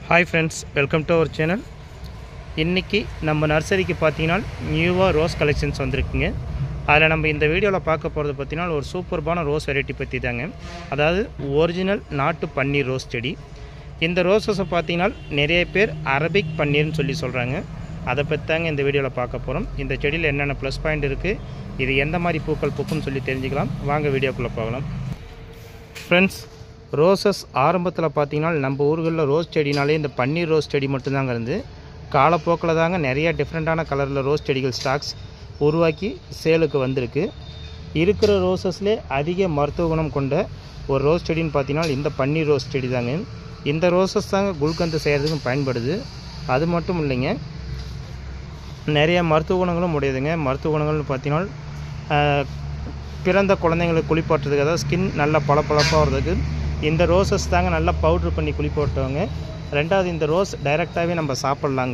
hi friends welcome to our channel இன்றைக்கி நம்ம நர்சரிக்கு பார்த்தீங்கன்னா நியூவாக ரோஸ் கலெக்ஷன்ஸ் வந்திருக்குங்க அதில் நம்ம இந்த வீடியோவில் பார்க்க போகிறது பார்த்தீங்கன்னா ஒரு சூப்பர்பான ரோஸ் வெரைட்டி பற்றி தாங்க அதாவது ஒரிஜினல் நாட்டு பன்னீர் ரோஸ் செடி இந்த ரோஸஸை பார்த்தீங்கன்னா நிறைய பேர் அரபிக் பன்னீர்னு சொல்லி சொல்கிறாங்க அதை பற்றி தாங்க இந்த வீடியோவில் பார்க்க போகிறோம் இந்த செடியில் என்னென்ன ப்ளஸ் பாயிண்ட் இருக்குது இது எந்த மாதிரி பூக்கள் பூக்கும்னு சொல்லி தெரிஞ்சுக்கலாம் வாங்க வீடியோக்குள்ளே போகலாம் ஃப்ரெண்ட்ஸ் ரோசஸ் ஆரம்பத்தில் பார்த்தீங்கன்னா நம்ம ஊர்களில் ரோஸ் செடினாலே இந்த பன்னீர் ரோஸ் செடி மட்டும்தாங்க இருந்து காலப்போக்கில் தாங்க நிறைய டிஃப்ரெண்ட்டான கலரில் ரோஸ் செடிகள் ஸ்டாக்ஸ் உருவாக்கி சேலுக்கு வந்திருக்கு இருக்கிற ரோசஸ்லே அதிக மருத்துவ குணம் கொண்ட ஒரு ரோஸ் செடின்னு பார்த்தீங்கன்னா இந்த பன்னீர் ரோஸ் செடி தாங்க இந்த ரோசஸ் தாங்க குல்கந்து செய்கிறதுக்கும் பயன்படுது அது மட்டும் இல்லைங்க நிறைய மருத்துவ குணங்களும் உடையதுங்க மருத்துவ குணங்கள்னு பார்த்தீங்கன்னா ஆஹ், பிறந்த குழந்தைங்களுக்கு குளிப்பாட்டுறதுக்கு அதாவது ஸ்கின் நல்லா பளபளப்பாக வர்றதுக்கு இந்த ரோசஸ் தாங்க நல்லா பவுட்ரு பண்ணி குளிப்பாட்டுவாங்க ரெண்டாவது இந்த ரோஸ் டைரெக்டாகவே நம்ம சாப்பிட்லாங்க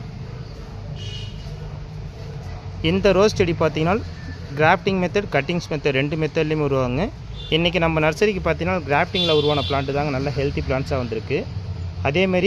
இந்த ரோஸ் செடி பார்த்தீங்கன்னா கிராஃப்டிங் மெத்தட் கட்டிங்ஸ் மெத்தட் ரெண்டு மெத்தட்லேயுமே உருவாங்க இன்றைக்கி நம்ம நர்சரிக்கு பார்த்தீங்கன்னா கிராஃப்டிங்கில் உருவான பிளான்ட் தாங்க நல்ல ஹெல்த்தி பிளான்ட்ஸாக வந்திருக்கு அதேமாரி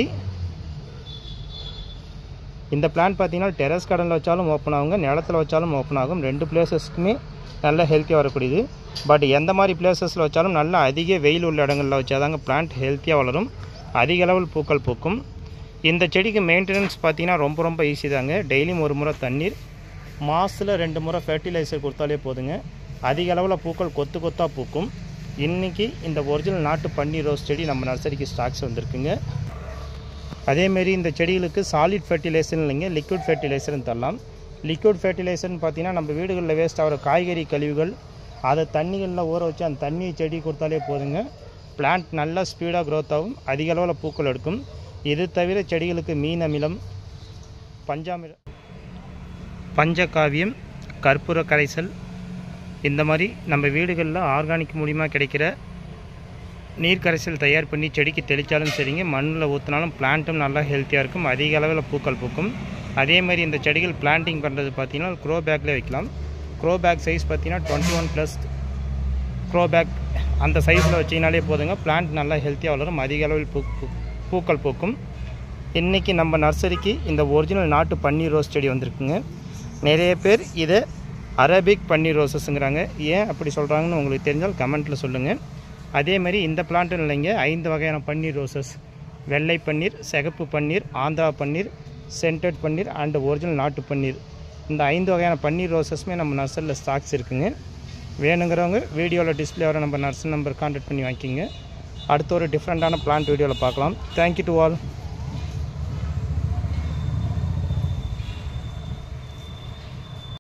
இந்த பிளான்ட் பார்த்தீங்கன்னா டெரஸ் கார்டனில் வச்சாலும் ஓப்பன் ஆகுங்க நிலத்தில் வச்சாலும் ஓப்பன் ஆகும் ரெண்டு பிளேசஸ்க்குமே நல்ல ஹெல்த்தியாக வரக்கூடியது பட் எந்த மாதிரி பிளேசஸில் வச்சாலும் நல்ல அதிக வெயில் உள்ள இடங்களில் வச்சாதாங்க பிளான்ட் ஹெல்த்தியாக வளரும் அதிக அளவில் பூக்கள் பூக்கும் இந்த செடிக்கு மெயின்டெனன்ஸ் பார்த்தீங்கன்னா ரொம்ப ரொம்ப ஈஸி தாங்க டெய்லியும் ஒரு முறை தண்ணீர் மாதத்தில் ரெண்டு முறை ஃபெர்டிலைசர் கொடுத்தாலே போதுங்க அதிக அளவில் பூக்கள் கொத்து கொத்தாக பூக்கும் இன்றைக்கி இந்த ஒரிஜினல் நாட்டு பன்னீர் ரோஸ் செடி நம்ம நர்சரிக்கு ஸ்டாக்ஸ் வந்திருக்குங்க அதேமாரி இந்த செடிகளுக்கு சாலிட் ஃபெர்டிலைசர் இல்லைங்க லிக்விட் ஃபெர்டிலைசர்னு தரலாம் லிக்விட் ஃபெர்டிலைசர்னு பார்த்தீங்கன்னா நம்ம வீடுகளில் வேஸ்ட் ஆகிற காய்கறி கழிவுகள் அதை தண்ணிகளில் ஊற வச்சு அந்த தண்ணி செடி கொடுத்தாலே போதுங்க பிளான்ட் நல்லா ஸ்பீடாக க்ரோத் ஆகும் அதிக அளவில் பூக்கள் எடுக்கும் இது தவிர செடிகளுக்கு மீன் அமிலம் பஞ்சாமிரம் பஞ்சகாவியம் கற்பூர கரைசல் இந்த மாதிரி நம்ம வீடுகளில் ஆர்கானிக் மூலிமா கிடைக்கிற நீர் கரைசல் தயார் பண்ணி செடிக்கு தெளித்தாலும் சரிங்க மண்ணில் ஊற்றினாலும் பிளான்ட்டும் நல்லா ஹெல்த்தியாக இருக்கும் அதிக அளவில் பூக்கள் பூக்கும் அதே மாதிரி இந்த செடிகள் பிளான்டிங் பண்ணுறது பார்த்தீங்கன்னா க்ரோ பேக்கில் வைக்கலாம் க்ரோ பேக் சைஸ் பார்த்தீங்கன்னா twenty one plus grow bag அந்த சைஸில் வச்சிங்கனாலே போதுங்க பிளான்ட் நல்லா ஹெல்த்தியாக வளரும் அதிக அளவில் பூ பூ- பூக்கள் பூக்கும் இன்றைக்கி நம்ம நர்சரிக்கு இந்த ஒரிஜினல் நாட்டு பன்னீர் ரோஸ் செடி வந்திருக்குங்க நிறைய பேர் இதை அரபிக் பன்னீர் ரோசஸ்ங்கிறாங்க ஏன் அப்படி சொல்கிறாங்கன்னு உங்களுக்கு தெரிஞ்சால் கமெண்ட்டில் சொல்லுங்கள் அதே மாதிரி இந்த பிளான்ட்டும் இல்லைங்க ஐந்து வகையான பன்னீர் ரோசஸ் வெள்ளை பன்னீர் சிகப்பு பன்னீர் ஆந்திரா பன்னீர் சென்டட் பன்னீர் அண்ட் ஒரிஜினல் நாட்டு பன்னீர் இந்த ஐந்து வகையான பன்னீர் ரோசஸுமே நம்ம நர்சரியில் ஸ்டாக்ஸ் இருக்குங்க வேணுங்கிறவங்க வீடியோவில் டிஸ்பிளே வர நம்ம நர்சரி நம்பர் கான்டாக்ட் பண்ணி வாங்கிக்கிங்க அடுத்த ஒரு டிஃப்ரெண்ட்டான பிளான்ட் வீடியோவில் பார்க்கலாம் தேங்க்யூ டு ஆல்